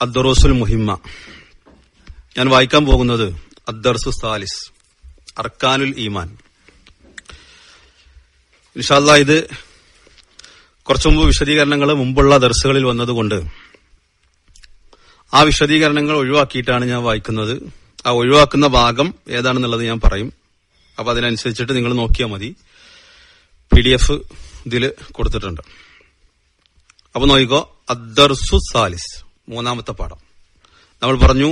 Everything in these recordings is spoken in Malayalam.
അദ്ദറോസുൽ മുഹിമ്മ ഞാൻ വായിക്കാൻ പോകുന്നത് അദ്ദർസു സാലിസ് അർക്കാനുൽ ഈമാൻ ഇൻഷാല്ല ഇത് കുറച്ചു മുമ്പ് വിശദീകരണങ്ങൾ മുമ്പുള്ള ദർസുകളിൽ വന്നതുകൊണ്ട് ആ വിശദീകരണങ്ങൾ ഒഴിവാക്കിയിട്ടാണ് ഞാൻ വായിക്കുന്നത് ആ ഒഴിവാക്കുന്ന ഭാഗം ഏതാണെന്നുള്ളത് ഞാൻ പറയും അപ്പൊ അതിനനുസരിച്ചിട്ട് നിങ്ങൾ നോക്കിയാൽ മതി പി ഡി എഫ് ഇതിൽ കൊടുത്തിട്ടുണ്ട് അപ്പൊ നോക്കിക്കോ അദ്ദർസു സാലിസ് മൂന്നാമത്തെ പാഠം നമ്മൾ പറഞ്ഞു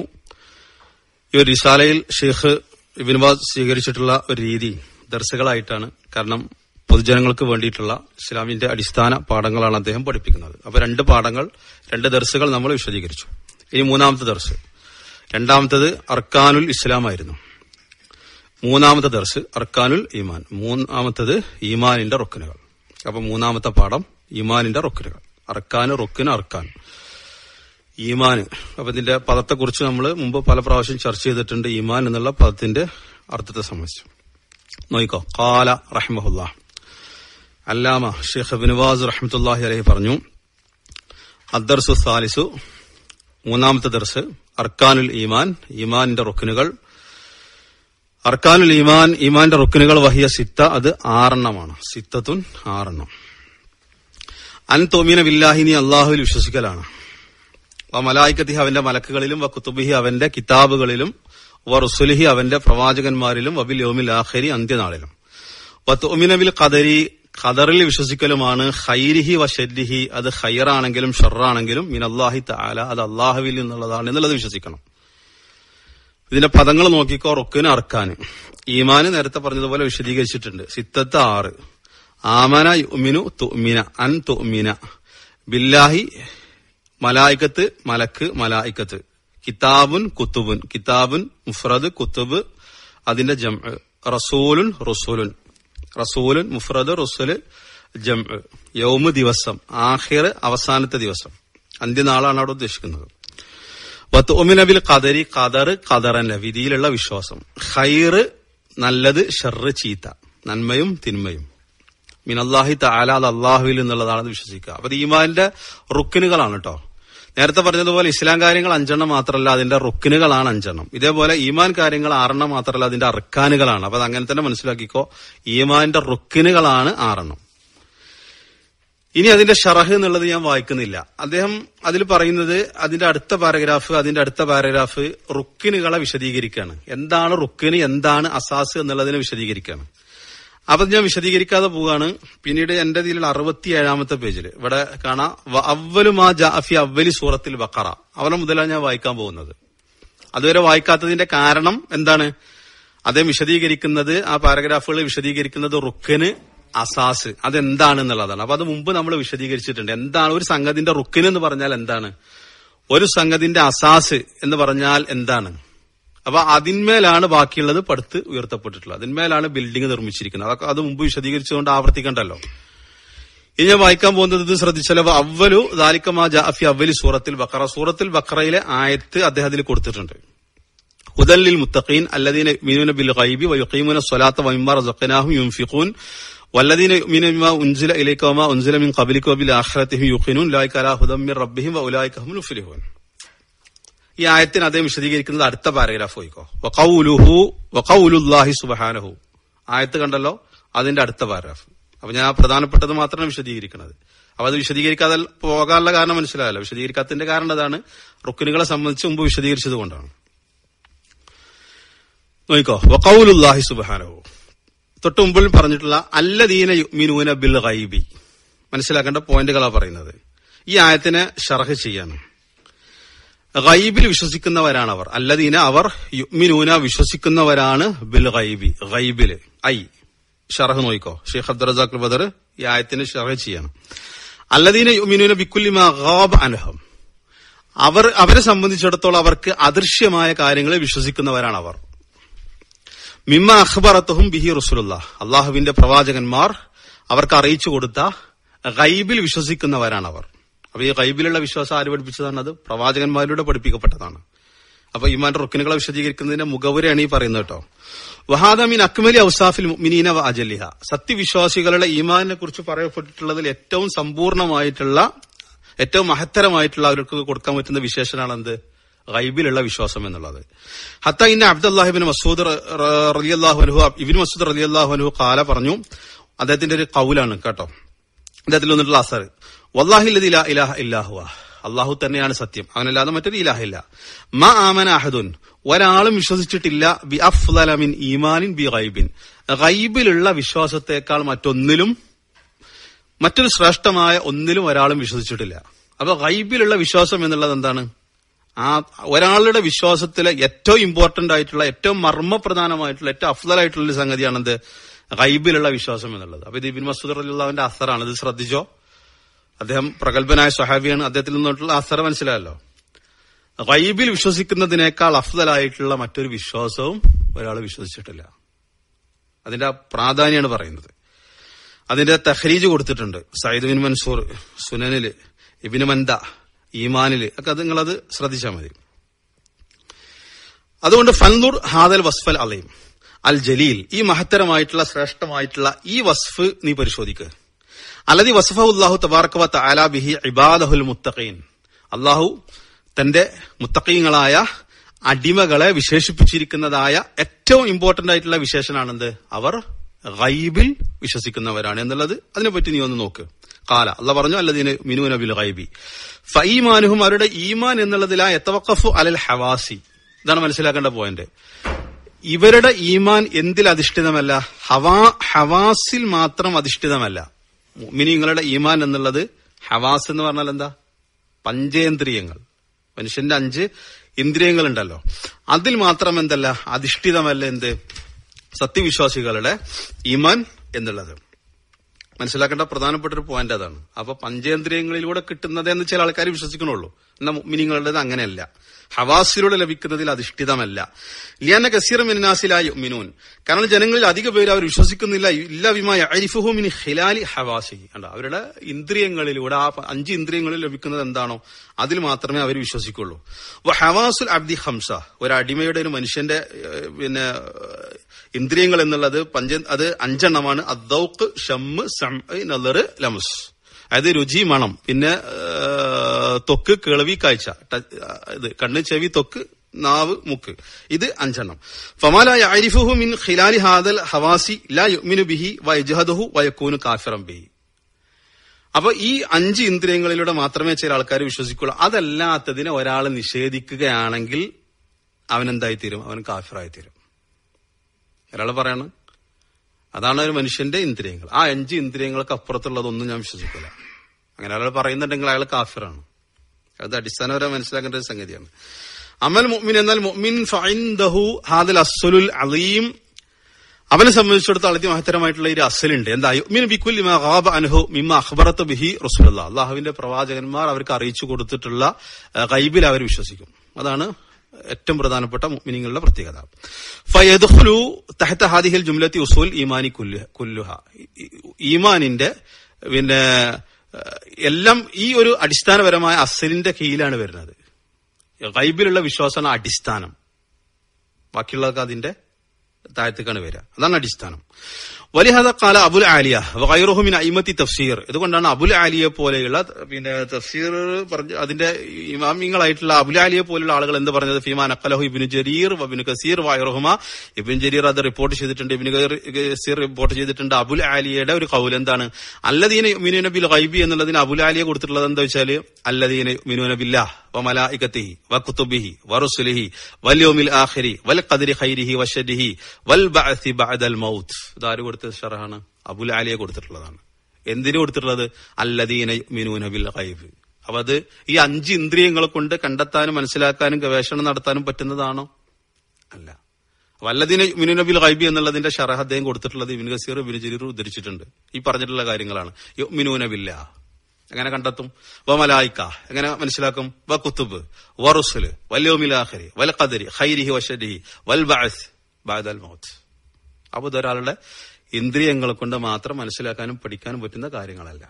ഈ ഒരു റിസാലയിൽ ഷെയ്ഖ് ഇബിൻബാസ് സ്വീകരിച്ചിട്ടുള്ള ഒരു രീതി ദർശകളായിട്ടാണ് കാരണം പൊതുജനങ്ങൾക്ക് വേണ്ടിയിട്ടുള്ള ഇസ്ലാമിന്റെ അടിസ്ഥാന പാഠങ്ങളാണ് അദ്ദേഹം പഠിപ്പിക്കുന്നത് അപ്പൊ രണ്ട് പാഠങ്ങൾ രണ്ട് ദർസുകൾ നമ്മൾ വിശദീകരിച്ചു ഇനി മൂന്നാമത്തെ ദർസ് രണ്ടാമത്തത് അർക്കാനുൽ ഇസ്ലാം ആയിരുന്നു മൂന്നാമത്തെ ദർസ് അർക്കാനുൽ ഈമാൻ മൂന്നാമത്തത് ഈമാനിന്റെ റൊക്കനുകൾ അപ്പൊ മൂന്നാമത്തെ പാഠം ഈമാനിന്റെ റൊക്കനുകൾ അർക്കാന് റൊക്കിന് അർക്കാൻ ഈമാൻ അപ്പൊ ഇതിന്റെ പദത്തെക്കുറിച്ച് നമ്മൾ മുമ്പ് പല പ്രാവശ്യം ചർച്ച ചെയ്തിട്ടുണ്ട് ഈമാൻ എന്നുള്ള പദത്തിന്റെ അർത്ഥത്തെ സംബന്ധിച്ചു നോയിക്കോ കാല റഹ്മഹുല്ല അല്ലാമ ഷെയ്ഖ് ബിൻവാസ് റഹ്മത്തുല്ലാഹി അലഹി പറഞ്ഞു അദ്ദർസു സാലിസു മൂന്നാമത്തെ ദർസ് അർക്കാനുൽ ഈമാൻ ഈമാനിന്റെ റുക്കിനുകൾ അർക്കാനുൽ ഈമാൻ ഈമാന്റെ റുക്കിനുകൾ വഹിയ സിത്ത അത് ആറെണ്ണമാണ് സിത്തത്തുൻ ആറെണ്ണം അൻ തോമീന വില്ലാഹിനി അള്ളാഹുവിൽ വിശ്വസിക്കലാണ് വ മലായിക്കത്തി അവന്റെ മലക്കുകളിലും വ കുത്തുബിഹി അവന്റെ കിതാബുകളിലും വ റുസുലിഹി അവന്റെ പ്രവാചകന്മാരിലും വബിൽ യോമിൽ ആഖരി അന്ത്യനാളിലും വ തോമിനബിൽ ഖദരി ഖദറിൽ വിശ്വസിക്കലുമാണ് ഖൈരിഹി വ ഷെരിഹി അത് ഖൈറാണെങ്കിലും ഷെറാണെങ്കിലും മിൻ അള്ളാഹി താല അത് അള്ളാഹുവിൽ നിന്നുള്ളതാണ് എന്നുള്ളത് വിശ്വസിക്കണം ഇതിന്റെ പദങ്ങൾ നോക്കിക്കോ റുക്കിന് അർക്കാന് ഈമാന് നേരത്തെ പറഞ്ഞതുപോലെ വിശദീകരിച്ചിട്ടുണ്ട് സിത്തത്ത് ആറ് ആമന യുമിനു തുമിന അൻ തുമിന ബില്ലാഹി മലായിക്കത്ത് മലക്ക് മലായിക്കത്ത് കിതാബുൻ കുത്തുബുൻ കിതാബുൻ മുഫ്രദ് കുത്തുബ് അതിന്റെ ജം റസൂലുൻ റസൂലുൻ റസൂലുൻ മുഫ്രദ് റസുല് ജം യൗമ് ദിവസം ആഹിർ അവസാനത്തെ ദിവസം അന്ത്യനാളാണ് അവിടെ ഉദ്ദേശിക്കുന്നത് വത്തുമിനബിൽ ഖദരി ഖദർ ഖദറന്റെ വിധിയിലുള്ള വിശ്വാസം ഖൈറ് നല്ലത് ഷെറ് ചീത്ത നന്മയും തിന്മയും മിനല്ലാഹി താല അത് അള്ളാഹുവിൽ എന്നുള്ളതാണ് വിശ്വസിക്കുക അപ്പൊ ഈമാന്റെ റുക്കിനുകളാണ് കേട്ടോ നേരത്തെ പറഞ്ഞതുപോലെ ഇസ്ലാം കാര്യങ്ങൾ അഞ്ചെണ്ണം മാത്രമല്ല അതിന്റെ റുക്കിനുകളാണ് അഞ്ചെണ്ണം ഇതേപോലെ ഈമാൻ കാര്യങ്ങൾ ആറെണ്ണം മാത്രമല്ല അതിന്റെ അർക്കാനുകളാണ് അപ്പൊ അത് അങ്ങനെ തന്നെ മനസ്സിലാക്കിക്കോ ഈമാന്റെ റുക്കിനുകളാണ് ആറെണ്ണം ഇനി അതിന്റെ ഷറഹ് എന്നുള്ളത് ഞാൻ വായിക്കുന്നില്ല അദ്ദേഹം അതിൽ പറയുന്നത് അതിന്റെ അടുത്ത പാരഗ്രാഫ് അതിന്റെ അടുത്ത പാരഗ്രാഫ് റുക്കിനുകളെ വിശദീകരിക്കുകയാണ് എന്താണ് റുക്കിന് എന്താണ് അസാസ് എന്നുള്ളതിനെ വിശദീകരിക്കുകയാണ് അപ്പൊ ഞാൻ വിശദീകരിക്കാതെ പോവുകയാണ് പിന്നീട് എന്റെ ഇതിലുള്ള അറുപത്തിയേഴാമത്തെ പേജിൽ ഇവിടെ കാണാം അവലു മാ ജാഫി അവലി സൂറത്തിൽ ബക്കറ അവനെ മുതലാണ് ഞാൻ വായിക്കാൻ പോകുന്നത് അതുവരെ വായിക്കാത്തതിന്റെ കാരണം എന്താണ് അദ്ദേഹം വിശദീകരിക്കുന്നത് ആ പാരഗ്രാഫുകൾ വിശദീകരിക്കുന്നത് റുക്കിന് അസാസ് അതെന്താണ് എന്നുള്ളതാണ് അപ്പൊ അത് മുമ്പ് നമ്മൾ വിശദീകരിച്ചിട്ടുണ്ട് എന്താണ് ഒരു സംഗതിന്റെ റുക്കിന് എന്ന് പറഞ്ഞാൽ എന്താണ് ഒരു സംഗതിന്റെ അസാസ് എന്ന് പറഞ്ഞാൽ എന്താണ് അപ്പൊ അതിന്മേലാണ് ബാക്കിയുള്ളത് പടുത്ത് ഉയർത്തപ്പെട്ടിട്ടുള്ളത് അതിന്മേലാണ് ബിൽഡിംഗ് നിർമ്മിച്ചിരിക്കുന്നത് അതൊക്കെ അത് മുമ്പ് വിശദീകരിച്ചുകൊണ്ട് ആവർത്തിക്കണ്ടല്ലോ ഇനി ഞാൻ വായിക്കാൻ പോകുന്നത് ഇത് ശ്രദ്ധിച്ചാലോ അവലു ദാലിക്കമാ ജാഫി അവലി സൂറത്തിൽ ബക്കറ സൂറത്തിൽ ബക്കറയിലെ ആയത്ത് അദ്ദേഹത്തിൽ കൊടുത്തിട്ടുണ്ട് ഹുദല്ലിൽ മുത്തഖീൻ അല്ലദീന മീനുന ബിൽ ഗൈബി വയുഖീമുന സ്വലാത്ത വമിമ്മ റസഖനാഹും യുൻഫിഖൂൻ والذين يؤمنون بما أنزل إليك وما أنزل من قبلك وبالآخرة هم يوقنون أولئك على هدى من ربهم وأولئك هم المفلحون ഈ ആയത്തിന് അദ്ദേഹം വിശദീകരിക്കുന്നത് അടുത്ത പാരഗ്രാഫ് പോയിക്കോ വഖൗലുഹു വഖൗലുല്ലാഹി സുബ്ഹാനഹു ആയത്ത് കണ്ടല്ലോ അതിന്റെ അടുത്ത പാരഗ്രാഫ് അപ്പൊ ഞാൻ ആ പ്രധാനപ്പെട്ടത് മാത്രമാണ് വിശദീകരിക്കുന്നത് അപ്പൊ അത് വിശദീകരിക്കാതെ പോകാനുള്ള കാരണം മനസ്സിലായല്ലോ വിശദീകരിക്കാത്തതിന്റെ കാരണം അതാണ് റുക്കിനുകളെ സംബന്ധിച്ച് മുമ്പ് വിശദീകരിച്ചത് കൊണ്ടാണ് നോയിക്കോ വഖൗലുല്ലാഹി സുബ്ഹാനഹു തൊട്ട് മുമ്പിൽ പറഞ്ഞിട്ടുള്ള അല്ലദീന യുമിനൂന ബിൽ ഗൈബി മനസ്സിലാക്കേണ്ട പോയിന്റുകളാ പറയുന്നത് ഈ ആയത്തിനെ ഷർഹ് ചെയ്യാണ് ഗൈബിൽ വിശ്വസിക്കുന്നവരാണ് അവർ അല്ലദീന അവർ യുമിനൂന വിശ്വസിക്കുന്നവരാണ് ബിൽ ഗൈബി ഗൈബില് ഐ ഷറഹ് നോയിക്കോ ഷെയ്ഖ് അബ്ദുറസാഖ് ബദർ ഈ ആയത്തിന് ഷറഹ് ചെയ്യണം അല്ലദീന യുമിനൂന ബിക്കുല്ലിമ ഗാബ് അൻഹം അവർ അവരെ സംബന്ധിച്ചിടത്തോളം അവർക്ക് അദൃശ്യമായ കാര്യങ്ങളെ വിശ്വസിക്കുന്നവരാണ് അവർ മിമ്മ അഖ്ബറത്തുഹും ബിഹി റസുലുള്ള അള്ളാഹുവിന്റെ പ്രവാചകന്മാർ അവർക്ക് അറിയിച്ചു കൊടുത്ത ഗൈബിൽ വിശ്വസിക്കുന്നവരാണ് അവർ അപ്പൊ ഈ ഗൈബിലുള്ള വിശ്വാസം ആര് പഠിപ്പിച്ചതാണ് അത് പ്രവാചകന്മാരിലൂടെ പഠിപ്പിക്കപ്പെട്ടതാണ് അപ്പൊ ഇമാന്റെ റുക്കിനുകളെ വിശദീകരിക്കുന്നതിന്റെ മുഖവുരയാണ് ഈ പറയുന്നത് കേട്ടോ വഹാദ മീൻ അക്മലി ഔസാഫിൽ മിനീന വ അജലിഹ സത്യവിശ്വാസികളുടെ ഈമാനിനെ കുറിച്ച് പറയപ്പെട്ടിട്ടുള്ളതിൽ ഏറ്റവും സമ്പൂർണമായിട്ടുള്ള ഏറ്റവും മഹത്തരമായിട്ടുള്ള അവർക്ക് കൊടുക്കാൻ പറ്റുന്ന വിശേഷനാണ് എന്ത് ഗൈബിലുള്ള വിശ്വാസം എന്നുള്ളത് ഹത്ത ഇന്ന അബ്ദുല്ലാഹിബിൻ മസൂദ് റലിയല്ലാഹു അനുഹു ഇബിൻ മസൂദ് റലിയല്ലാഹു അനുഹു കാല പറഞ്ഞു അദ്ദേഹത്തിന്റെ ഒരു കൗലാണ് കേട്ടോ അദ്ദേഹത്തിൽ വന്നിട്ടുള്ള അസർ വല്ലാഹില്ലതി ലാ ഇലാഹ ഇല്ലാഹുവ അള്ളാഹു തന്നെയാണ് സത്യം അവനല്ലാതെ മറ്റൊരു ഇലാഹില്ല മ ആമന അഹദുൻ ഒരാളും വിശ്വസിച്ചിട്ടില്ല ബി അഫ്ദല മിൻ ഈമാനിൻ ബി ഗൈബിൻ ഗൈബിലുള്ള വിശ്വാസത്തെക്കാൾ മറ്റൊന്നിലും മറ്റൊരു ശ്രേഷ്ഠമായ ഒന്നിലും ഒരാളും വിശ്വസിച്ചിട്ടില്ല അപ്പൊ ഗൈബിലുള്ള വിശ്വാസം എന്നുള്ളത് എന്താണ് ആ ഒരാളുടെ വിശ്വാസത്തിലെ ഏറ്റവും ഇമ്പോർട്ടന്റ് ആയിട്ടുള്ള ഏറ്റവും മർമ്മപ്രധാനമായിട്ടുള്ള ഏറ്റവും അഫ്ദലായിട്ടുള്ള ഒരു സംഗതിയാണെന്ത് ഗൈബിലുള്ള വിശ്വാസം എന്നുള്ളത് അപ്പൊ ഇത് ഇബിൻ മസൂദ് അലിള്ളാവിന്റെ അസറാണ് ഇത് ശ്രദ്ധിച്ചോ അദ്ദേഹം പ്രഗത്ഭനായ സ്വഹാബിയാണ് അദ്ദേഹത്തിൽ നിന്നിട്ടുള്ള അസർ മനസ്സിലായല്ലോ ഗൈബിൽ വിശ്വസിക്കുന്നതിനേക്കാൾ അഫ്ദലായിട്ടുള്ള മറ്റൊരു വിശ്വാസവും ഒരാൾ വിശ്വസിച്ചിട്ടില്ല അതിന്റെ ആ പ്രാധാന്യമാണ് പറയുന്നത് അതിന്റെ തഹ്രീജ് കൊടുത്തിട്ടുണ്ട് സയ്യിദ് ബിൻ മൻസൂർ സുനനില് ഇബിന് മന്ദ ഈമാനില് ഒക്കെ അത് നിങ്ങളത് ശ്രദ്ധിച്ചാൽ മതി അതുകൊണ്ട് ഫൻദുർ ഹാദൽ വസ്ഫൽ അലയും അൽ ജലീൽ ഈ മഹത്തരമായിട്ടുള്ള ശ്രേഷ്ഠമായിട്ടുള്ള ഈ വസ്ഫ് നീ പരിശോധിക്കുക അല്ലതി വസ്ഫുല്ലാഹു തബാർക്കവ തആല ബിഹി ഇബാദഹുൽ മുത്തഖീൻ അള്ളാഹു തന്റെ മുത്തഖീങ്ങളായ അടിമകളെ വിശേഷിപ്പിച്ചിരിക്കുന്നതായ ഏറ്റവും ഇമ്പോർട്ടന്റ് ആയിട്ടുള്ള വിശേഷനാണെന്ത് അവർ ഗൈബിൽ വിശ്വസിക്കുന്നവരാണ് എന്നുള്ളത് അതിനെപ്പറ്റി നീ ഒന്ന് നോക്ക് കാല അല്ല പറഞ്ഞു അല്ലതിന് മിനുന ബിൽ ഗൈബി ഫൈമാനുഹും അവരുടെ ഈമാൻ എന്നുള്ളതിലാ എത്തവക്കഫു അലൽ ഹവാസി ഇതാണ് മനസ്സിലാക്കേണ്ട പോയിന്റ് ഇവരുടെ ഈമാൻ എന്തിൽ അധിഷ്ഠിതമല്ല ഹവാ ഹവാസിൽ മാത്രം അധിഷ്ഠിതമല്ല മിനിങ്ങളുടെ ഈമാൻ എന്നുള്ളത് ഹവാസ് എന്ന് പറഞ്ഞാൽ എന്താ പഞ്ചേന്ദ്രിയങ്ങൾ മനുഷ്യന്റെ അഞ്ച് ഇന്ദ്രിയങ്ങൾ ഉണ്ടല്ലോ അതിൽ മാത്രം എന്തല്ല അധിഷ്ഠിതമല്ല എന്ത് സത്യവിശ്വാസികളുടെ ഈമാൻ എന്നുള്ളത് മനസ്സിലാക്കേണ്ട പ്രധാനപ്പെട്ട ഒരു പോയിന്റ് അതാണ് അപ്പൊ പഞ്ചേന്ദ്രിയങ്ങളിലൂടെ കിട്ടുന്നതെന്ന് ചില ആൾക്കാർ വിശ്വസിക്കണുള്ളൂ എന്നാൽ മിനിങ്ങളുടേത് അങ്ങനെയല്ല ഹവാസിലൂടെ ലഭിക്കുന്നതിൽ അധിഷ്ഠിതമല്ല ലിയാന കസീർ മിനാസിലായി മിനൂൻ കാരണം ജനങ്ങളിൽ അധിക പേര് അവർ വിശ്വസിക്കുന്നില്ല ഇല്ല വിമായ അരിഫുഹുമിൻ ഹിലാലി ഹവാസി കണ്ട അവരുടെ ഇന്ദ്രിയങ്ങളിലൂടെ ആ അഞ്ച് ഇന്ദ്രിയങ്ങളിൽ ലഭിക്കുന്നത് എന്താണോ അതിൽ മാത്രമേ അവർ വിശ്വസിക്കുള്ളൂ ഹവാസുൽ അബ്ദി ഹംസ ഒരു അടിമയുടെ ഒരു മനുഷ്യന്റെ പിന്നെ ഇന്ദ്രിയങ്ങൾ എന്നുള്ളത് പഞ്ച അത് അഞ്ചെണ്ണമാണ് അദ്ദൌക്ക് ഷമ്മ് സം നദർ ലംസ് അതായത് രുചി മണം പിന്നെ തൊക്ക് കേളവി കാഴ്ച ഇത് കണ്ണ് ചെവി തൊക്ക് നാവ് മുക്ക് ഇത് അഞ്ചെണ്ണം ഫമാല യഅരിഫുഹു മിൻ ഖിലാലി ഹാദൽ ഹവാസി ലാ യുഅ്മിനു ബിഹി വയജ്ഹദുഹു വയകൂനു കാഫിറൻ ബിഹി അപ്പൊ ഈ അഞ്ച് ഇന്ദ്രിയങ്ങളിലൂടെ മാത്രമേ ചില ആൾക്കാർ വിശ്വസിക്കുള്ളൂ അതല്ലാത്തതിനെ ഒരാൾ നിഷേധിക്കുകയാണെങ്കിൽ അവൻ എന്തായിത്തീരും അവൻ കാഫിറായിത്തീരും ഒരാൾ പറയാണ് അതാണ് ഒരു മനുഷ്യന്റെ ഇന്ദ്രിയങ്ങൾ ആ അഞ്ച് ഇന്ദ്രിയങ്ങൾക്ക് അപ്പുറത്തുള്ളതൊന്നും ഞാൻ വിശ്വസിക്കില്ല അങ്ങനെ ഒരാൾ പറയുന്നുണ്ടെങ്കിൽ അയാൾ കാഫിറാണ് അത് അടിസ്ഥാനപരമായി മനസ്സിലാക്കേണ്ട ഒരു സംഗതിയാണ് അമൽ മുഅ്മിൻ എന്നാൽ മുഅ്മിൻ ഫൈൻദഹു ഹാദൽ അസ്സുലുൽ അലീം അവനെ സംബന്ധിച്ചിടത്തോളം അതിമഹത്തരമായിട്ടുള്ള ഒരു അസലുണ്ട് എന്താ യുമിൻ ബിക്കുൽ ഖാബ അൻഹു മിമ്മ അഖ്ബറത്ത് ബിഹി റസൂലുള്ള അള്ളാഹുവിന്റെ പ്രവാചകന്മാർ അവർക്ക് അറിയിച്ചു കൊടുത്തിട്ടുള്ള ഗൈബിൽ അവർ വിശ്വസിക്കും അതാണ് ഏറ്റവും പ്രധാനപ്പെട്ട മുഅ്മിനീങ്ങളുടെ പ്രത്യേകത ഫയദ്ഖുലു തഹത ഹാദിഹിൽ ജുംലത്തി ഉസൂൽ ഈമാനി കുല്ലുഹ ഈമാനിന്റെ പിന്നെ എല്ലാം ഈ ഒരു അടിസ്ഥാനപരമായ അസലിന്റെ കീഴിലാണ് വരുന്നത് ഗൈബിലുള്ള വിശ്വാസമാണ് അടിസ്ഥാനം ബാക്കിയുള്ളതൊക്കെ അതിന്റെ താഴത്തേക്കാണ് വരിക അതാണ് അടിസ്ഥാനം വലിഹദ കാല അബുൽ ആലിയ വൈറുഹുമിൻ അയിമത്തി തഫ്സീർ ഇതുകൊണ്ടാണ് അബുൽ ആലിയെ പോലെയുള്ള പിന്നെ തഫ്സീർ പറഞ്ഞ അതിന്റെ ഇമാമിങ്ങളായിട്ടുള്ള അബുൽ ആലിയെ പോലെയുള്ള ആളുകൾ എന്ത് പറഞ്ഞത് ഫിമാൻ അക്കലഹു ഇബിന് ജരീർ വബിന് കസീർ വൈറുഹുമ ഇബിൻ ജരീർ അത് റിപ്പോർട്ട് ചെയ്തിട്ടുണ്ട് ഇബിന് കസീർ റിപ്പോർട്ട് ചെയ്തിട്ടുണ്ട് അബുൽ ആലിയയുടെ ഒരു കൗൽ എന്താണ് അല്ലദീന മിനുന ബിൽ ഗൈബി എന്നുള്ളതിന് അബുൽ ആലിയെ കൊടുത്തിട്ടുള്ളത് എന്താ വെച്ചാൽ അല്ലദീന മിനുന ബില്ലാഹ് وملائكته وكتبه ورسله واليوم الآخر والقدر خيره وشره والبعث بعد الموت ഇതാര് കൊടുത്ത ഷറഹാണ് അബുൽ ആലിയെ കൊടുത്തിട്ടുള്ളതാണ് എന്തിനു കൊടുത്തിട്ടുള്ളത് അല്ലദീന മിനൂന ബിൽ ഗൈബ് അപ്പൊ അത് ഈ അഞ്ച് ഇന്ദ്രിയങ്ങളെ കൊണ്ട് കണ്ടെത്താനും മനസ്സിലാക്കാനും ഗവേഷണം നടത്താനും പറ്റുന്നതാണോ അല്ല വല്ലതിനെ മിനുന ബിൽ ഗൈബി എന്നുള്ളതിന്റെ ഷറഹ് അദ്ദേഹം കൊടുത്തിട്ടുള്ളത് ഇബിൻ ഗസീർ ഇബിൻ ജരീർ ഉദ്ധരിച്ചിട്ടുണ്ട് ഈ പറഞ്ഞിട്ടുള്ള കാര്യങ്ങളാണ് മിനൂന ബില്ല എങ്ങനെ കണ്ടെത്തും വ മലായിക്ക എങ്ങനെ മനസ്സിലാക്കും വ കുത്തുബ് വ റുസുല് വല്യോമിലാഖരി വൽ ഖദരി ഖൈരിഹി വഷരിഹി വൽ ബഅസ് ബഅദൽ മൗത്ത് അപ്പൊ ഇതൊരാളുടെ ഇന്ദ്രിയങ്ങളെ കൊണ്ട് മാത്രം മനസ്സിലാക്കാനും പഠിക്കാനും പറ്റുന്ന കാര്യങ്ങളല്ല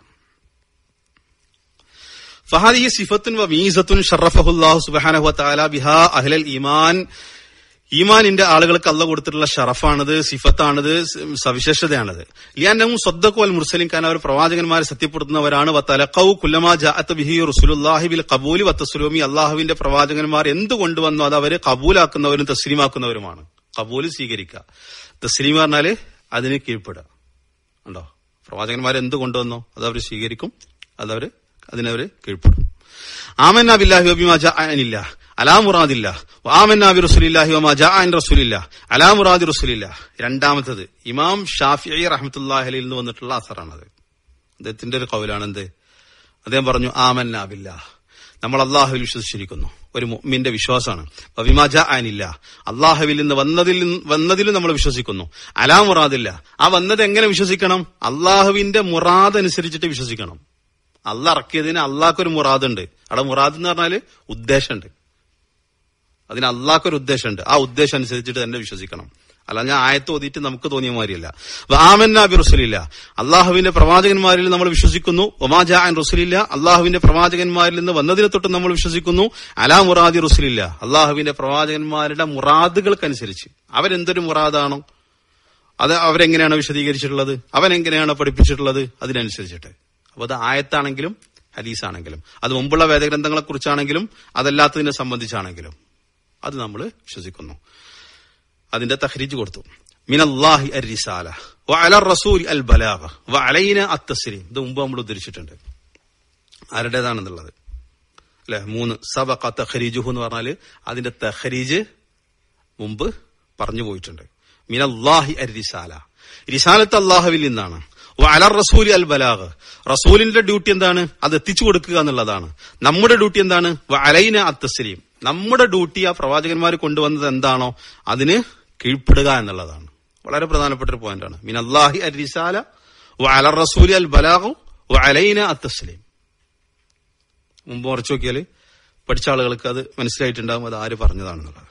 ഫഹാദി സിഫത്തുൻ വ മീസത്തുൻ ഷറഫഹുല്ലാഹു സുബ്ഹാനഹു വ തആല ബിഹാ അഹ്ലൽ ഈമാൻ ഈമാനിന്റെ ആളുകൾക്ക് അല്ല കൊടുത്തിട്ടുള്ള ഷറഫാണിത് സിഫത്താണിത് സ് സവിശേഷതയാണിത് ലിയാനും സ്വദ്ദക്കോൽ മുർസലിം ഖാൻ അവർ പ്രവാചകന്മാരെ സത്യപ്പെടുത്തുന്നവരാണ് വത്തലക്കൗ കുല്ലമാ ജാഅത്ത് ബിഹി റസൂലുള്ളാഹി ബിൽ ഖബൂലി വത്തസ്ലൂമി അള്ളാഹുവിന്റെ പ്രവാചകന്മാർ എന്ത് കൊണ്ടുവന്നോ അത് അവരെ കബൂലാക്കുന്നവരും തസ്ലീമാക്കുന്നവരുമാണ് കബൂല് സ്വീകരിക്കുക തസ്ലീം പറഞ്ഞാല് അതിന് കീഴ്പ്പെടുക ഉണ്ടോ പ്രവാചകന്മാർ എന്ത് കൊണ്ടുവന്നോ അത് അവർ സ്വീകരിക്കും അതവര് അതിനവര് കീഴ്പ്പെടും ആമന്ന ബില്ലാഹി വബിമാ ജാഅനില്ല അലാ മുറാദില്ല ആമന്ന ബി റസൂലില്ലാഹി വമാ ജാഅൻ റസൂലില്ല അലാ മുറാദി റസൂലില്ല രണ്ടാമത്തത് ഇമാം ഷാഫിഈ റഹ്മത്തുള്ളാഹി അലൈഹിൽ നിന്ന് വന്നിട്ടുള്ള അസറാണത് അദ്ദേഹത്തിന്റെ ഒരു കൗലാണ് എന്ത് അദ്ദേഹം പറഞ്ഞു ആമന്ന ബില്ലാഹ് നമ്മൾ അള്ളാഹുവിൽ വിശ്വസിച്ചിരിക്കുന്നു ഒരു മുഅ്മിന്റെ വിശ്വാസമാണ് വിമാജ ആനില്ല അള്ളാഹുവിൽ നിന്ന് വന്നതിൽ നിന്ന്- വന്നതിലും നമ്മൾ വിശ്വസിക്കുന്നു അലാ മുറാദില്ല ആ വന്നത് എങ്ങനെ വിശ്വസിക്കണം അള്ളാഹുവിന്റെ മുറാദ് അനുസരിച്ചിട്ട് വിശ്വസിക്കണം അല്ല ഇറക്കിയതിന് അള്ളാഹ്ക്കൊരു മുറാദുണ്ട് അവിടെ മുറാദ് എന്ന് പറഞ്ഞാല് ഉദ്ദേശമുണ്ട് അതിന് അള്ളാഹ്ക്കൊരു ഉദ്ദേശമുണ്ട് ആ ഉദ്ദേശം അനുസരിച്ചിട്ട് തന്നെ വിശ്വസിക്കണം അല്ല ഞാൻ ആയത്ത് ഓതിയിട്ട് നമുക്ക് തോന്നിയ മാതിരിയല്ല ആമന്ന ബി റസുലില്ല അള്ളാഹുവിന്റെ പ്രവാചകന്മാരിൽ നമ്മൾ വിശ്വസിക്കുന്നു ഒമാജാൻ റസുലില്ല അള്ളാഹുവിന്റെ പ്രവാചകന്മാരിൽ നിന്ന് വന്നതിനെ തൊട്ട് നമ്മൾ വിശ്വസിക്കുന്നു അലാ മുറാദി റസുലില്ല അള്ളാഹുവിന്റെ പ്രവാചകന്മാരുടെ മുറാദുകൾക്കനുസരിച്ച് അവരെന്തൊരു മുറാദാണോ അത് അവരെങ്ങനെയാണ് വിശദീകരിച്ചിട്ടുള്ളത് അവൻ എങ്ങനെയാണ് പഠിപ്പിച്ചിട്ടുള്ളത് അതിനനുസരിച്ചിട്ട് അപ്പൊ അത് ആയത്താണെങ്കിലും ഹദീസാണെങ്കിലും അത് മുമ്പുള്ള വേദഗ്രന്ഥങ്ങളെ കുറിച്ചാണെങ്കിലും അതല്ലാത്തതിനെ സംബന്ധിച്ചാണെങ്കിലും അത് നമ്മൾ വിശ്വസിക്കുന്നു അതിന്റെ തഹ്രീജ് കൊടുത്തു മിനല്ലാഹി അർ റിസാല വ അല റസൂൽ അൽ ബലാഗ വ അലൈന അത്തസ്ലീം ഇത് മുമ്പ് നമ്മൾ ഉദ്ധരിച്ചിട്ടുണ്ട് ആരുടേതാണെന്നുള്ളത് അല്ലെ മൂന്ന് സബഖ തഖരീജുഹു എന്ന് പറഞ്ഞാല് അതിന്റെ തഖരീജ് മുമ്പ് പറഞ്ഞു പോയിട്ടുണ്ട് മിനല്ലാഹി അർ റിസാല റിസാലത്ത് അള്ളാഹുവിൽ നിന്നാണ് വ അല റസൂൽ അൽ ബലാഗ് റസൂലിന്റെ ഡ്യൂട്ടി എന്താണ് അത് എത്തിച്ചു കൊടുക്കുക എന്നുള്ളതാണ് നമ്മുടെ ഡ്യൂട്ടി എന്താണ് വ അലൈന അത്തസ്ലീം നമ്മുടെ ഡ്യൂട്ടി ആ പ്രവാചകന്മാർ കൊണ്ടുവന്നത് എന്താണോ അതിന് കീഴ്പ്പെടുക എന്നുള്ളതാണ് വളരെ പ്രധാനപ്പെട്ട ഒരു പോയിന്റാണ് മിനല്ലാഹി അർ റിസാല വ അല റസൂൽ അൽ ബലാഗു വ അലൈന അത്തസ്ലീം മുമ്പ് മറിച്ചു നോക്കിയാല് പഠിച്ച ആളുകൾക്ക് അത് മനസ്സിലായിട്ടുണ്ടാകും അത് ആര് പറഞ്ഞതാണെന്നുള്ളത്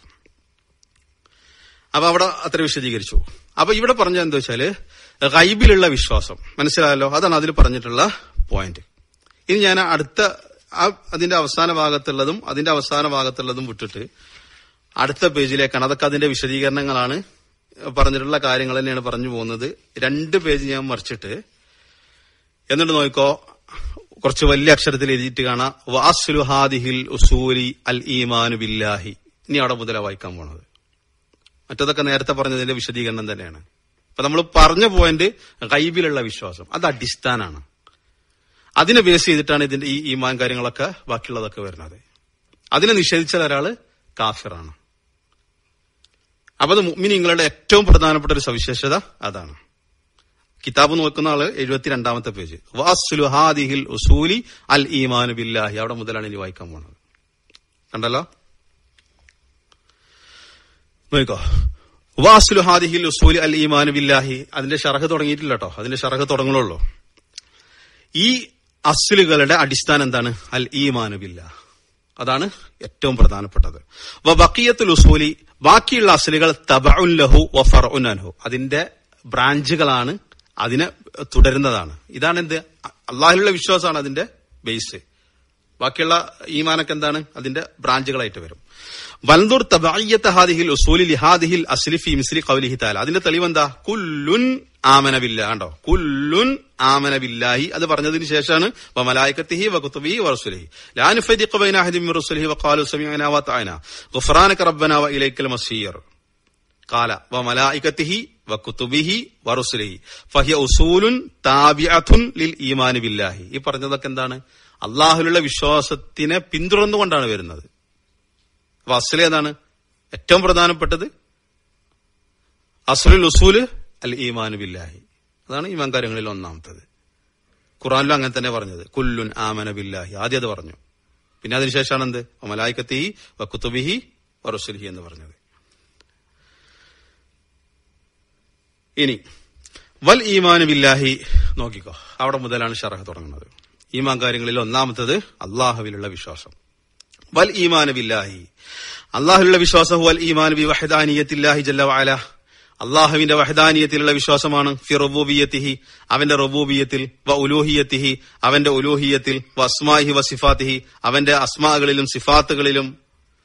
അപ്പൊ അവിടെ അത്ര വിശദീകരിച്ചു അപ്പൊ ഇവിടെ പറഞ്ഞത് എന്താ വെച്ചാല് ഗൈബിലുള്ള വിശ്വാസം മനസ്സിലായല്ലോ അതാണ് അതിൽ പറഞ്ഞിട്ടുള്ള പോയിന്റ് ഇനി ഞാൻ അടുത്ത ആ അതിന്റെ അവസാന ഭാഗത്തുള്ളതും അതിന്റെ അവസാന ഭാഗത്തുള്ളതും വിട്ടിട്ട് അടുത്ത പേജിലേക്കാണ് അതൊക്കെ അതിന്റെ വിശദീകരണങ്ങളാണ് പറഞ്ഞിട്ടുള്ള കാര്യങ്ങൾ തന്നെയാണ് പറഞ്ഞു പോകുന്നത് രണ്ട് പേജ് ഞാൻ മറിച്ചിട്ട് എന്നിട്ട് നോക്കിക്കോ കുറച്ച് വലിയ അക്ഷരത്തിൽ എഴുതിയിട്ട് കാണാം വാസുലുഹാദിഹിൽ ഉസൂലി അൽ ഈമാനു ബില്ലാഹി ഇനി അവിടെ മുതലാ വായിക്കാൻ പോണത് മറ്റതൊക്കെ നേരത്തെ പറഞ്ഞതിന്റെ വിശദീകരണം തന്നെയാണ് അപ്പൊ നമ്മൾ പറഞ്ഞ പോയിന്റ് ഗൈബിലുള്ള വിശ്വാസം അത് അടിസ്ഥാനാണ് അതിനെ ബേസ് ചെയ്തിട്ടാണ് ഇതിന്റെ ഈ ഈമാൻ കാര്യങ്ങളൊക്കെ ബാക്കിയുള്ളതൊക്കെ വരുന്നത് അതിനെ നിഷേധിച്ച ഒരാള് കാഫിറാണ് അപ്പൊ അത് മുഅ്മിനീങ്ങളുടെ ഏറ്റവും പ്രധാനപ്പെട്ട ഒരു സവിശേഷത അതാണ് കിതാബ് നോക്കുന്ന ആള് എഴുപത്തിരണ്ടാമത്തെ പേജ് വാസുലു ഹാദിഹിൽ ഉസൂലി അൽ ഈമാനു ബില്ലാഹി അവിടെ മുതലാണ് ഇനി വായിക്കാൻ പോണത് കണ്ടല്ലോ നോക്കോ വാസുലു ഹാദിഹിൽ ഉസൂലി അൽ ഈമാനു ബില്ലാഹി അതിന്റെ ഷറഹ് തുടങ്ങിയിട്ടില്ല കേട്ടോ അതിന്റെ ഷറഹ് തുടങ്ങുള്ളൂ ഈ അസ്ലുകളുടെ അടിസ്ഥാനം എന്താണ് അൽ ഈമാനു ബില്ലാ അതാണ് ഏറ്റവും പ്രധാനപ്പെട്ടത് വ ബക്കിയത്തുൽ ഉസൂലി ബാക്കിയുള്ള അസ്ലുകൾ തബഉൻ ലഹു വ ഫർഉൻ അൻഹു അതിന്റെ ബ്രാഞ്ചുകളാണ് അതിനെ തുടരുന്നതാണ് ഇതാണ് എന്ത് അള്ളാഹിലുള്ള വിശ്വാസമാണ് അതിന്റെ ബേസ് ബാക്കിയുള്ള ഈമാനൊക്കെ എന്താണ് അതിന്റെ ബ്രാഞ്ചുകളായിട്ട് വരും വൽദുർ തബഅയ്യത്ത് ഹാദിഹിൽ ഉസൂലി ലിഹാദിഹിൽ അസ്ലി ഫി മിസ്ലി ഖൗലിഹി തആല അതിന്റെ തെളിവെന്താ കുല്ലുൻ ആമന ബില്ലാ കണ്ടോ കുല്ലുൻ ആമന ബില്ലാഹി അത് പറഞ്ഞതിന് ശേഷമാണ് വ മലായികത്തിഹി വ കുതുബിഹി വ റസുലിഹി ലാ നുഫരിഖു ബൈന അഹദിൻ മിർ റസുലിഹി വ ഖാലു സമീഅനാ വ തഅന ഗുഫ്റാനക റബ്ബനാ വ ഇലൈക്കൽ മസീർ قال وملائكته وكتبه ورسله فهي اصول تابعه للايمان بالله ഈ പറഞ്ഞതൊക്കെ എന്താണ് അള്ളാഹുലുള്ള വിശ്വാസത്തിനെ പിന്തുടർന്നുകൊണ്ടാണ് വരുന്നത് അപ്പൊ അസ്ലി ഏതാണ് ഏറ്റവും പ്രധാനപ്പെട്ടത് അസ്ലുൽ ഉസൂല് അൽ ഈമാനു ബില്ലാഹി അതാണ് ഈമാൻ കാര്യങ്ങളിൽ ഒന്നാമത്തത് ഖുറാനിലും അങ്ങനെ തന്നെ പറഞ്ഞത് കുല്ലുൻ ആമന ബില്ലാഹി ആദ്യം അത് പറഞ്ഞു പിന്നെ അതിനുശേഷമാണ് എന്ത് മലായിക്കത്തി വക്കുത്തുബിഹി വറുസുലിഹി എന്ന് പറഞ്ഞത് ഇനി വൽ ഈമാനു ബില്ലാഹി നോക്കിക്കോ അവിടെ മുതലാണ് ഷറഹ് തുടങ്ങുന്നത് ഈമാൻ കാര്യങ്ങളിൽ ഒന്നാമത്തത് അള്ളാഹുവിലുള്ള വിശ്വാസം വൽ ഈമാനു ബില്ലാഹി അള്ളാഹുലുള്ള വിശ്വാസം വൽ ഈമാൻ ബി വഹദാനിയത്തില്ലാഹി ജല്ല വഅല അള്ളാഹുവിന്റെ വഹദാനിയത്തിലുള്ള വിശ്വാസമാണ് ഫി റബൂബിയത്തിഹി അവന്റെ റബൂബിയത്തിൽ വ ഉലൂഹിയത്തിഹി അവന്റെ ഉലൂഹിയത്തിൽ വ അസ്മാഹി വ സിഫാത്തിഹി അവന്റെ അസ്മാകളിലും സിഫാത്തുകളിലും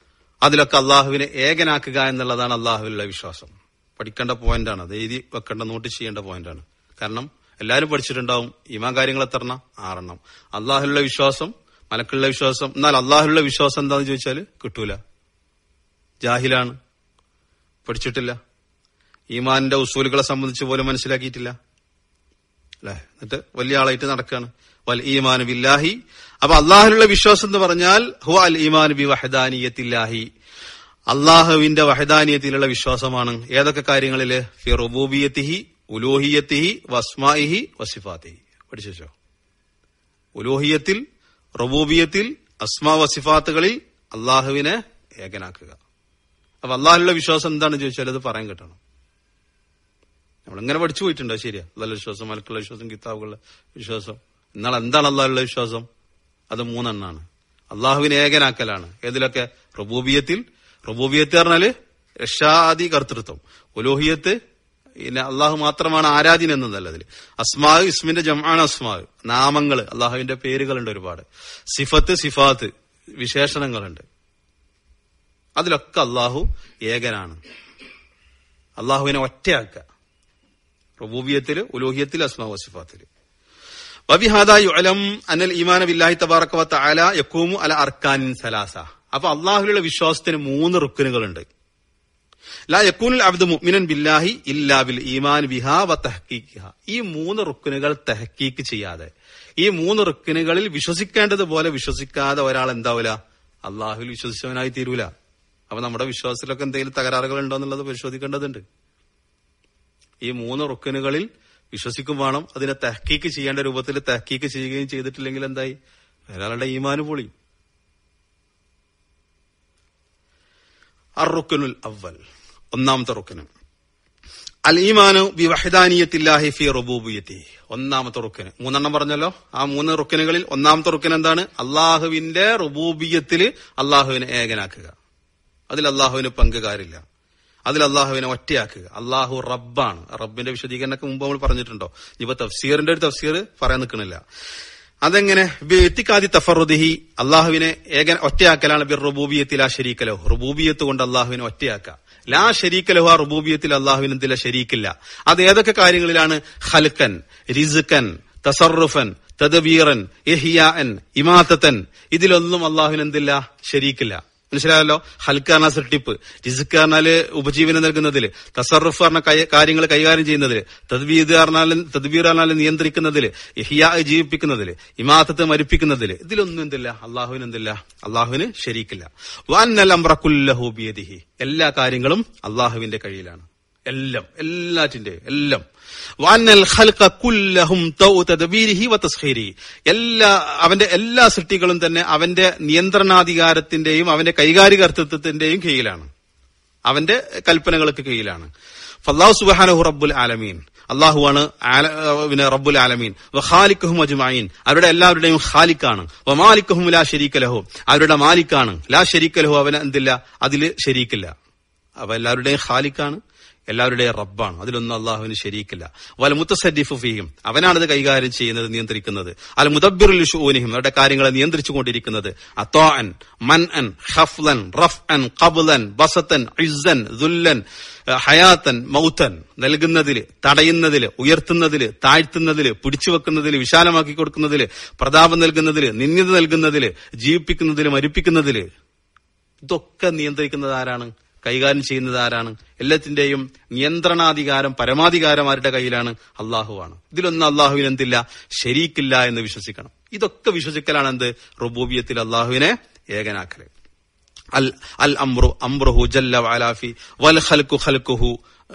അതിലൊക്കെ അള്ളാഹുവിനെ ഏകനാക്കുക എന്നുള്ളതാണ് അള്ളാഹുവിലുള്ള വിശ്വാസം പഠിക്കേണ്ട പോയിന്റാണ് അത് എഴുതി വെക്കേണ്ട നോട്ട് ചെയ്യേണ്ട പോയിന്റാണ് കാരണം എല്ലാവരും പഠിച്ചിട്ടുണ്ടാവും ഈമാൻ കാര്യങ്ങൾ എത്രണ്ണം ആറെണ്ണം അള്ളാഹുലുള്ള വിശ്വാസം മലക്കുള്ള വിശ്വാസം എന്നാൽ അള്ളാഹുലുള്ള വിശ്വാസം എന്താന്ന് ചോദിച്ചാൽ കിട്ടൂല ജാഹിലാണ് പഠിച്ചിട്ടില്ല ഈമാനിന്റെ ഉസൂലുകളെ സംബന്ധിച്ച് പോലും മനസ്സിലാക്കിയിട്ടില്ല അല്ലെ എന്നിട്ട് വലിയ ആളായിട്ട് നടക്കുകയാണ് വൽ ഈമാൻ ബില്ലാഹി അപ്പൊ അള്ളാഹുലുള്ള വിശ്വാസം എന്ന് പറഞ്ഞാൽ ഹു അൽ ഈമാൻ ബി വഹദാനിയത്തില്ലാഹി അള്ളാഹുവിന്റെ വഹദാനിയത്തിലുള്ള വിശ്വാസമാണ് ഏതൊക്കെ കാര്യങ്ങളില് ഫി റുബൂബിയത്തിഹി ഉലോഹിയത്തിഹി വസ്മാഇഹി വസിഫാത്തിഹി പഠിച്ചോ ഉലോഹിയത്തിൽ റബൂബിയത്തിൽ അസ്മാ വസിഫാത്തുകളിൽ അള്ളാഹുവിനെ ഏകനാക്കുക അപ്പൊ അള്ളാഹുലുള്ള വിശ്വാസം എന്താണെന്ന് ചോദിച്ചാൽ അത് പറയാൻ കിട്ടണം നമ്മളിങ്ങനെ പഠിച്ചു പോയിട്ടുണ്ടോ ശരിയാ അള്ളാഹുള്ള വിശ്വാസം മലക്കുള്ള വിശ്വാസം കിതാബുകളുടെ വിശ്വാസം എന്നാൽ എന്താണ് അള്ളാഹുള്ള വിശ്വാസം അത് മൂന്നെണ്ണാണ് അള്ളാഹുവിനെ ഏകനാക്കലാണ് ഏതിലൊക്കെ റബൂബിയത്തിൽ റബൂബിയത്ത് പറഞ്ഞാല് രക്ഷാദി കർത്തൃത്വം ഉലോഹിയത്ത് പിന്നെ അള്ളാഹു മാത്രമാണ് ആരാധ്യൻ എന്നതല്ല അതിൽ അസ്മാവ് ഇസ്മിന്റെ ജമാണ് അസ്മാവ് നാമങ്ങള് അള്ളാഹുവിന്റെ പേരുകളുണ്ട് ഒരുപാട് സിഫത്ത് സിഫാത്ത് വിശേഷണങ്ങളുണ്ട് അതിലൊക്കെ അള്ളാഹു ഏകനാണ് അള്ളാഹുവിനെ ഒറ്റയാക്കുക റബൂബിയത്തില് ഉലോഹിയത്തിൽ അസ്മാ വസിഫാത്തില് വബിഹാദ യുഅലം അനൽ ഈമാന ബില്ലാഹി തബാറക വ തആല യഖൂമു അല അർക്കാനിൻ സലാസ അപ്പൊ അള്ളാഹുവിലുള്ള വിശ്വാസത്തിന് മൂന്ന് റുക്കനുകളുണ്ട് ലാ യക്കൂനുൽ അബ്ദു മുഅ്മിനൻ ബില്ലാഹി ഇല്ലാ ബിൽ ഈമാൻ ബിഹാ വ തഹ്ഖീഖിഹ ഈ മൂന്ന് റുക്കനുകൾ തഹ്ഖീഖ് ചെയ്യാതെ ഈ മൂന്ന് റുക്കനുകളിൽ വിശ്വസിക്കേണ്ടതുപോലെ വിശ്വസിക്കാതെ ഒരാൾ എന്താവില്ല അള്ളാഹുവിൽ വിശ്വസിച്ചവനായി തീരൂല അപ്പൊ നമ്മുടെ വിശ്വാസത്തിലൊക്കെ എന്തെങ്കിലും തകരാറുകൾ ഉണ്ടോ എന്നുള്ളത് പരിശോധിക്കേണ്ടതുണ്ട് ഈ മൂന്ന് റുക്കനുകളിൽ വിശ്വസിക്കും വേണം അതിനെ തഹ്ക്കീക്ക് ചെയ്യേണ്ട രൂപത്തിൽ തഹ്ക്കീക്ക് ചെയ്യുകയും ചെയ്തിട്ടില്ലെങ്കിൽ എന്തായി ഒരാളുടെ ഈമാന് പൊളി അറുക്കനുൽ അവൽ ഒന്നാമത്തെ റുക്കന് അൽ ഈമാനു ബി വഹദാനിയത്തില്ലാഹി ഫി റുബൂബിയത്തി ഒന്നാമത്തെ റുക്കന് മൂന്നെണ്ണം പറഞ്ഞല്ലോ ആ മൂന്ന് റുക്കനുകളിൽ ഒന്നാമത്തെ റുക്കൻ എന്താണ് അള്ളാഹുവിന്റെ റുബൂബിയത്തില് അള്ളാഹുവിനെ ഏകനാക്കുക അതിൽ അള്ളാഹുവിന് പങ്കുകാരില്ല അതിൽ അള്ളാഹുവിനെ ഒറ്റയാക്കുക അള്ളാഹു റബ്ബാണ് റബ്ബിന്റെ വിശദീകരണമൊക്കെ മുമ്പ് നമ്മൾ പറഞ്ഞിട്ടുണ്ടോ ഇപ്പൊ തഫ്സീറിന്റെ ഒരു തഫ്സീർ പറയാൻ നിൽക്കണില്ല അതെങ്ങനെ എത്തിക്കാതി തഫറുദിഹി അള്ളാഹുവിനെ ഏകൻ ഒറ്റയാക്കലാണ് ബിർ റുബൂബിയത്തിൽ ആ ഷരീക്കലോ റുബൂബിയത്ത് കൊണ്ട് അള്ളാഹുവിനെ ഒറ്റയാക്കുക ലാ ഷരീക്കലഹു ആ റുബൂബിയത്തിൽ അള്ളാഹുവിന് എന്തില്ല ഷരീക്കില്ല അത് ഏതൊക്കെ കാര്യങ്ങളിലാണ് ഹൽക്കൻ റിസുക്കൻ തസറുഫൻ തദബീറൻ ഇഹിയാൻ ഇമാത്തൻ ഇതിലൊന്നും അള്ളാഹുവിന് എന്തില്ല ഷരീക്കില്ല മനസ്സിലായല്ലോ ഹൽക്ക് പറഞ്ഞ സൃഷ്ടിപ്പ് രിസുക്ക് പറഞ്ഞാല് ഉപജീവനം നൽകുന്നതില് തസറുഫ് പറഞ്ഞ കാര്യങ്ങൾ കൈകാര്യം ചെയ്യുന്നതില് തദ്ബീദ് പറഞ്ഞാലും തദ്ബീർ പറഞ്ഞാലും നിയന്ത്രിക്കുന്നതില് ഇഹിയാ ജീവിപ്പിക്കുന്നതില് ഇമാത്തത്തെ മരിപ്പിക്കുന്നതില് ഇതിലൊന്നും എന്തില്ല അള്ളാഹുവിന് എന്തില്ല അള്ളാഹുവിന് ശരിക്കില്ല വാന്നൽ അമ്രക്കുല്ലഹൂബിയതിഹി എല്ലാ കാര്യങ്ങളും അള്ളാഹുവിന്റെ കയ്യിലാണ് എല്ലാം എല്ലാറ്റിന്റെയും എല്ലാം വാനൽ ഖൽഖ കുല്ലഹും തൗ തദ്ബീരിഹി വ തസ്ഖീരിഹി എല്ലാ അവന്റെ എല്ലാ സൃഷ്ടികളും തന്നെ അവന്റെ നിയന്ത്രണാധികാരത്തിന്റെയും അവന്റെ കൈകാര്യകർത്തൃത്വത്തിന്റെയും കീഴിലാണ് അവന്റെ കൽപ്പനകൾക്ക് കീഴിലാണ് ഫല്ലാഹു സുബ്ഹാനഹു റബ്ബുൽ ആലമീൻ അള്ളാഹുവാണ് പിന്നെ റബ്ബുൽ ആലമീൻ ഖാലിഖുഹും അജ്മഈൻ അവരുടെ എല്ലാവരുടെയും ഖാലിക്കാണ് വമാലിക്കുഹും ലാ ഷരീക ലഹു അവരുടെ മാലിക്കാണ് ലാ ഷരീക ലഹു അവന് എന്തില്ല അതില് ശരീക്കില്ല അവ എല്ലാവരുടെയും ഖാലിക്കാണ് എല്ലാവരുടെയും റബ്ബാണ് അതിലൊന്നും അള്ളാഹുവിന് ശരിക്കില്ല വല മുത്തസരിഫ് ഫീഹിം അവനാണത് കൈകാര്യം ചെയ്യുന്നത് നിയന്ത്രിക്കുന്നത് അൽ മുദബിറുൽ ഷൂനിഹിം അവരുടെ കാര്യങ്ങളെ നിയന്ത്രിച്ചുകൊണ്ടിരിക്കുന്നത് അത്തോഅൻ മൻ അൻ ഹഫ്ലൻ റഫ് അൻ കബുലൻ ബസത്തൻ ഇസ്സൻ ദുല്ലൻ ഹയാത്തൻ മൗത്തൻ നൽകുന്നതില് തടയുന്നതില് ഉയർത്തുന്നതില് താഴ്ത്തുന്നതില് പിടിച്ചു വെക്കുന്നതില് വിശാലമാക്കി കൊടുക്കുന്നതില് പ്രതാപം നൽകുന്നതില് നിന്യത നൽകുന്നതില് ജീവിപ്പിക്കുന്നതില് മരിപ്പിക്കുന്നതില് ഇതൊക്കെ നിയന്ത്രിക്കുന്നത് ആരാണ് കൈകാര്യം ചെയ്യുന്നത് ആരാണ് എല്ലാത്തിന്റെയും നിയന്ത്രണാധികാരം പരമാധികാരം ആരുടെ കയ്യിലാണ് അള്ളാഹുവാണ് ഇതിലൊന്നും അള്ളാഹുവിന് എന്തില്ല ശരീക്കില്ല എന്ന് വിശ്വസിക്കണം ഇതൊക്കെ വിശ്വസിക്കലാണ് എന്ത് റുബൂബിയത്തിൽ അള്ളാഹുവിനെ ഏകനാക്കല് അൽ അൽ അംറു അംറുഹു ജല്ല വാലാഫി വൽ ഖൽക്കു ഖൽക്കുഹു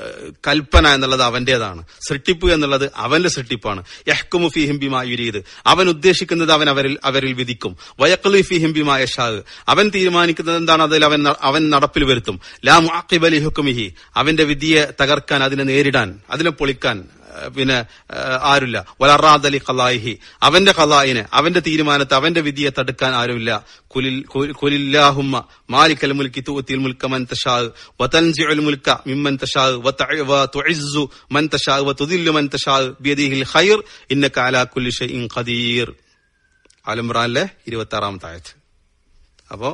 കൽപ്പന എന്നുള്ളത് അവന്റേതാണ് സൃഷ്ടിപ്പ് എന്നുള്ളത് അവന്റെ സൃഷ്ടിപ്പാണ് യഹ്കുമു ഫിഹിം ബിമാ യുരീദ് അവൻ ഉദ്ദേശിക്കുന്നത് അവൻ അവരിൽ അവരിൽ വിധിക്കും വയക്ലി ഫിഹിം ബിമാ യഷാദ് അവൻ തീരുമാനിക്കുന്നത് എന്താണ് അതിൽ അവൻ അവൻ നടപ്പിൽ വരുത്തും ലാ മുഅഖിബലി ഹുക്കുമിഹി അവന്റെ വിധിയെ തകർക്കാൻ അതിനെ നേരിടാൻ അതിനെ പൊളിക്കാൻ പിന്നെ ആരുമില്ല വലറാദലി ഖലായിഹി അവന്റെ ഖലായിനെ അവന്റെ തീരുമാനത്തെ അവന്റെ വിധിയെ തടുക്കാൻ ആരുമില്ല കുലില്ലാഹുമ്മ മാലിക്കൽ മുൽക്കി തൂത്തിൽ മുൽക്ക മൻ തഷാ വതൻസിഉൽ മുൽക്ക മിമ്മൻ തഷാ വതുഇസ്സു മൻ തഷാ വതുദില്ലു മൻ തഷാ ബിയദിഹിൽ ഖൈർ ഇന്നക അലാ കുല്ലി ഷൈഇൻ ഖദീർ ആലംറാനിലെ ഇരുപത്തി ആറാമത്തെ ആയത്ത് അപ്പോ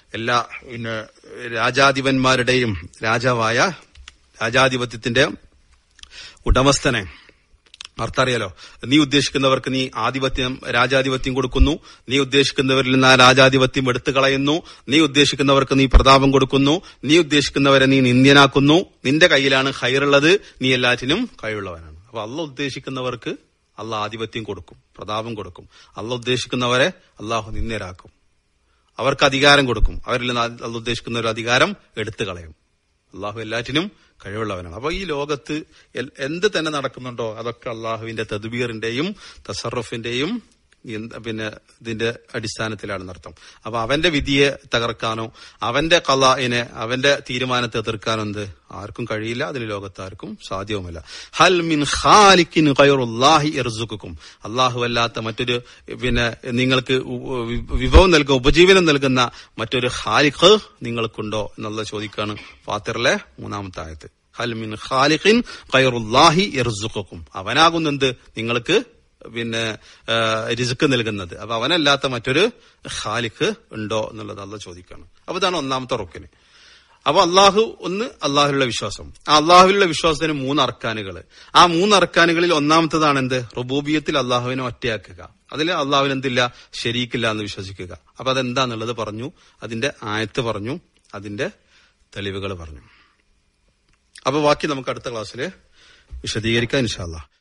എല്ലാ പിന്നെ രാജാധിപന്മാരുടെയും രാജാവായ രാജാധിപത്യത്തിന്റെ ഉടമസ്ഥനെ അർത്ഥറിയാലോ നീ ഉദ്ദേശിക്കുന്നവർക്ക് നീ ആധിപത്യം രാജാധിപത്യം കൊടുക്കുന്നു നീ ഉദ്ദേശിക്കുന്നവരിൽ നിന്ന് ആ രാജാധിപത്യം എടുത്തു കളയുന്നു നീ ഉദ്ദേശിക്കുന്നവർക്ക് നീ പ്രതാപം കൊടുക്കുന്നു നീ ഉദ്ദേശിക്കുന്നവരെ നീ നിന്ദ്യനാക്കുന്നു നിന്റെ കയ്യിലാണ് ഹൈറുള്ളത് നീ എല്ലാറ്റിനും കഴിവുള്ളവനാണ് അപ്പൊ അല്ല ഉദ്ദേശിക്കുന്നവർക്ക് അല്ല ആധിപത്യം കൊടുക്കും പ്രതാപം കൊടുക്കും അല്ല ഉദ്ദേശിക്കുന്നവരെ അള്ളാഹു നിന്ദ്യരാക്കും അവർക്ക് അധികാരം കൊടുക്കും അവരിൽ നിന്ന് അല്ല ഉദ്ദേശിക്കുന്ന ഒരു അധികാരം എടുത്തു കളയും അള്ളാഹു എല്ലാറ്റിനും കഴിവുള്ളവനാണ് അപ്പൊ ഈ ലോകത്ത് എൽ- എന്ത് തന്നെ നടക്കുന്നുണ്ടോ അതൊക്കെ അള്ളാഹുവിന്റെ തദ്ബീറിന്റെയും തസറുഫിന്റെയും എന്ത് പിന്നെ ഇതിന്റെ അടിസ്ഥാനത്തിലാണ് നർത്ഥം അപ്പൊ അവന്റെ വിധിയെ തകർക്കാനോ അവന്റെ കലായിനെ അവന്റെ തീരുമാനത്തെ എതിർക്കാനോ എന്ത് ആർക്കും കഴിയില്ല അതിന് ലോകത്ത് ആർക്കും സാധ്യവുമല്ല ഹൽ മിൻ ഖാലിക്കിൻ ഖൈറുല്ലാഹി ഇർസുക്കും അള്ളാഹു അല്ലാത്ത മറ്റൊരു പിന്നെ നിങ്ങൾക്ക് ഉ- വി- വിഭവം നൽകുന്ന ഉപജീവനം നൽകുന്ന മറ്റൊരു ഖാലിഖ് നിങ്ങൾക്കുണ്ടോ എന്നുള്ള ചോദിക്കാണ് ഫാത്തിറിലെ മൂന്നാമത്തെ ആയത്ത് ഹൽ മിൻ ഖാലിഖിൻ ഖൈറുല്ലാഹി ഇർസുക്കും അവനാകുന്നെന്ത് നിങ്ങൾക്ക് പിന്നെ ആ, രിസുക്ക് നൽകുന്നത് അപ്പൊ അവനല്ലാത്ത മറ്റൊരു ഖാലിഖ് ഉണ്ടോ എന്നുള്ളത് അല്ല ചോദിക്കാണ് അപ്പൊ ഇതാണ് ഒന്നാമത്തെ റുക്കിന് അപ്പൊ അള്ളാഹു ഒന്ന് അള്ളാഹുലുള്ള വിശ്വാസം ആ അള്ളാഹുലുള്ള വിശ്വാസത്തിന് മൂന്ന് അർക്കാനുകൾ ആ മൂന്ന് അർക്കാനുകളിൽ ഒന്നാമത്തതാണ് എന്ത് റുബൂബിയത്തിൽ അള്ളാഹുവിനെ ഒറ്റയാക്കുക അതിൽ അള്ളാഹുവിന് എന്തില്ല ശരീക്കില്ല എന്ന് വിശ്വസിക്കുക അപ്പൊ അതെന്താന്നുള്ളത് പറഞ്ഞു അതിന്റെ ആയത്ത് പറഞ്ഞു അതിന്റെ തെളിവുകൾ പറഞ്ഞു അപ്പൊ ബാക്കി നമുക്ക് അടുത്ത ക്ലാസ്സിൽ വിശദീകരിക്കാം ഇൻഷാല്ലാ